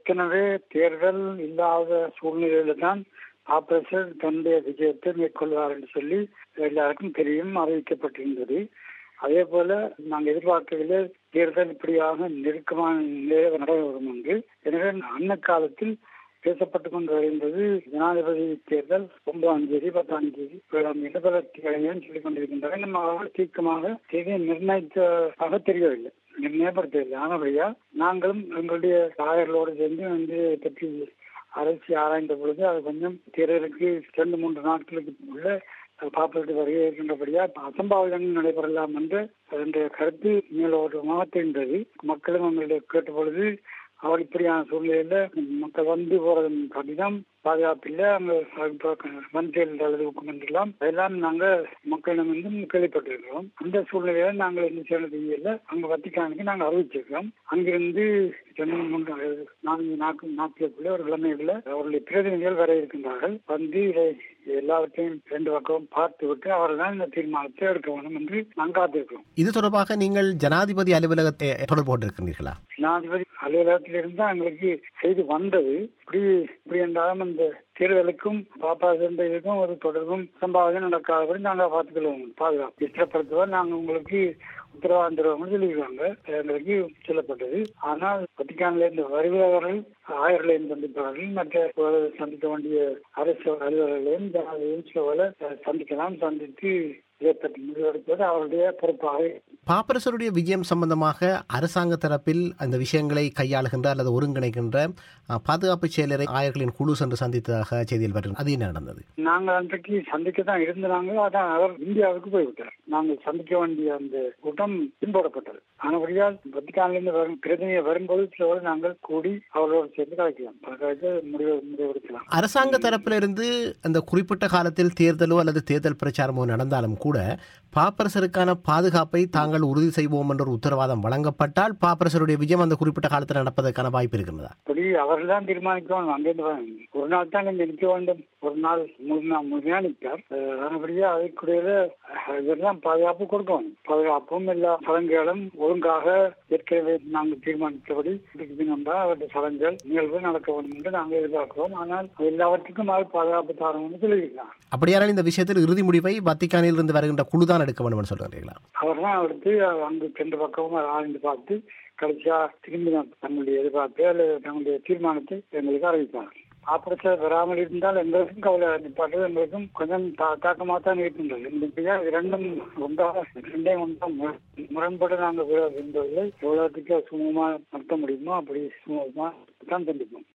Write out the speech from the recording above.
ஏற்கனவே தேர்தல் இல்லாத சூழ்நிலையில தான் ஆபரேஷன் தன்னுடைய விஜயத்தை மேற்கொள்வார் என்று சொல்லி எல்லாருக்கும் தெரியும் அறிவிக்கப்பட்டிருந்தது அதே போல நாங்கள் எதிர்பார்க்கவில்லை தேர்தல் இப்படியாக நெருக்கமான நிலையை நடைபெறும் என்று எனவே அன்ன காலத்தில் பேசப்பட்டுக் கொண்டு வருகின்றது ஜனாதிபதி தேர்தல் ஒன்பதாம் தேதி பத்தாம் தேதி ஏழாம் தேதி பல தேதியும் சொல்லிக் கொண்டிருக்கின்றன நம்ம அவர்கள் தீர்க்கமாக தேதியை நிர்ணயித்ததாக தெரியவில்லை நிர்ணயப்படுத்தவில்லை ஆனபடியா நாங்களும் எங்களுடைய தாயர்களோடு சேர்ந்து வந்து இதை பற்றி அரசு ஆராய்ந்த பொழுது அது கொஞ்சம் தேர்தலுக்கு இரண்டு மூன்று நாட்களுக்கு உள்ள பாப்பட்டு வருகை இருக்கின்றபடியா அசம்பாவிதங்கள் நடைபெறலாம் என்று என்ற கருத்து மேலோட்டமாக தெரிந்தது மக்களும் எங்களுடைய கேட்ட பொழுது அவர் இப்படியான சூழ்நிலையில மக்கள் வந்து போறது கடினம் பாதுகாப்பில்லை அங்க மந்திரிகள் அல்லது எல்லாம் அதெல்லாம் நாங்க மக்களிடம் வந்து கேள்விப்பட்டிருக்கிறோம் அந்த சூழ்நிலையில நாங்கள் என்ன செய்யறது இல்லை அங்க வத்திக்கானுக்கு நாங்க அறிவிச்சிருக்கோம் அங்கிருந்து ரெண்டு மூன்று நான்கு நாட்கள் நாட்களுக்குள்ள ஒரு கிழமைக்குள்ள அவருடைய பிரதிநிதிகள் வர இருக்கின்றார்கள் வந்து இதை எல்லாவற்றையும் ரெண்டு பக்கம் பார்த்து விட்டு அவர்கள் தான் இந்த தீர்மானத்தை எடுக்க வேண்டும் என்று நாங்கள் காத்திருக்கிறோம் இது தொடர்பாக நீங்கள் ஜனாதிபதி அலுவலகத்தை தொடர்பு கொண்டிருக்கிறீர்களா ஜனாதிபதி அலுவலகத்திலிருந்து எங்களுக்கு செய்தி வந்தது இப்படி இப்படி என்றாலும் அந்த தேர்தலுக்கும் பாப்பா இதுக்கும் ஒரு தொடர்பும் சம்பாவனை நடக்காதபடி நாங்கள் பார்த்துக்கொள்வோம் பாதுகாப்பு இஷ்டப்படுத்துவோம் நாங்கள் உங்களுக்கு உத்தரவாதம் தருவோம்னு சொல்லியிருக்காங்க எங்களுக்கு சொல்லப்பட்டது ஆனால் வத்திக்கானில இருந்து வருபவர்கள் ஆயர்களையும் சந்திப்பார்கள் மற்ற சந்திக்க வேண்டிய அரசு அலுவலர்களையும் ஜனாதிபதியும் சில சந்திக்கலாம் சந்தித்து இதை பற்றி முடிவெடுப்பது அவருடைய பொறுப்பாக பாப்பரசருடைய விஜயம் சம்பந்தமாக அரசாங்க தரப்பில் அந்த விஷயங்களை கையாளுகின்ற அல்லது ஒருங்கிணைக்கின்ற பாதுகாப்பு செயலரை ஆயர்களின் குழு சென்று சந்தித்ததாக செய்தியில் வருகிறது அது என்ன நடந்தது நாங்கள் அன்றைக்கு சந்திக்க தான் இருந்தாங்க அதான் அவர் இந்தியாவுக்கு போய்விட்டார் நாங்கள் சந்திக்க வேண்டிய அந்த கூட்டம் பின்பற்றப்பட்டது ஆனபடியால் வத்திக்கானிலிருந்து வரும் பிரதிநிதியை வரும்போது சிலவோடு நாங்கள் கூடி அவர்களோடு சேர்ந்து கலைக்கலாம் கலைத்து முடிவு முடிவெடுக்கலாம் அரசாங்க தரப்பிலிருந்து அந்த குறிப்பிட்ட காலத்தில் தேர்தலோ அல்லது தேர்தல் பிரச்சாரமோ நடந்தாலும் கூட பாப்பரசருக்கான பாதுகாப்பை தாங்கள் உறுதி செய்வோம் என்ற ஒரு உத்தரவாதம் வழங்கப்பட்டால் பாப்பரசருடைய விஜயம் அந்த குறிப்பிட்ட காலத்தில் நடப்பதற்கான வாய்ப்பு இருக்கிறதா அப்படி அவர்கள் தான் தீர்மானிக்கணும் அங்கிருந்து ஒரு நாள் தான் இங்க நிற்க வேண்டும் ஒரு நாள் முழுமையா நிற்பார் அதன்படியே அதற்குரிய இதெல்லாம் பாதுகாப்பு கொடுக்கணும் பாதுகாப்பும் எல்லா சடங்குகளும் ஒழுங்காக ஏற்கனவே நாங்கள் தீர்மானித்தபடி வந்தால் அவருடைய சடங்குகள் நிகழ்வு நடக்க வேண்டும் என்று நாங்கள் எதிர்பார்க்கிறோம் ஆனால் எல்லாவற்றுக்கும் அவர் பாதுகாப்பு தரணும்னு சொல்லியிருக்கலாம் அப்படியானால் இந்த விஷயத்தில் இறுதி முடிவை வத்திக்கானில் இருந்து வருகின்ற குழுதான் எடுக்க வேண்டும் சொல்றீங்களா அவர் தான் அடுத்து அங்கு சென்ற பக்கமும் ஆழ்ந்து பார்த்து கடைசியா திரும்பி தங்களுடைய எதிர்பார்ப்பை அல்லது தங்களுடைய தீர்மானத்தை எங்களுக்கு அறிவிப்பாங்க ஆபரேஷன் வராமல் இருந்தால் எங்களுக்கும் கவலை நிப்பாட்டு எங்களுக்கும் கொஞ்சம் தாக்கமாக தான் இருக்கின்றது இந்த இரண்டும் ஒன்றாக ரெண்டையும் ஒன்றாக முரண்பட்டு நாங்கள் விரும்பவில்லை எவ்வளவுக்கு சுமூகமாக நடத்த முடியுமோ அப்படி சுமூகமாக தான் சந்திப்போம்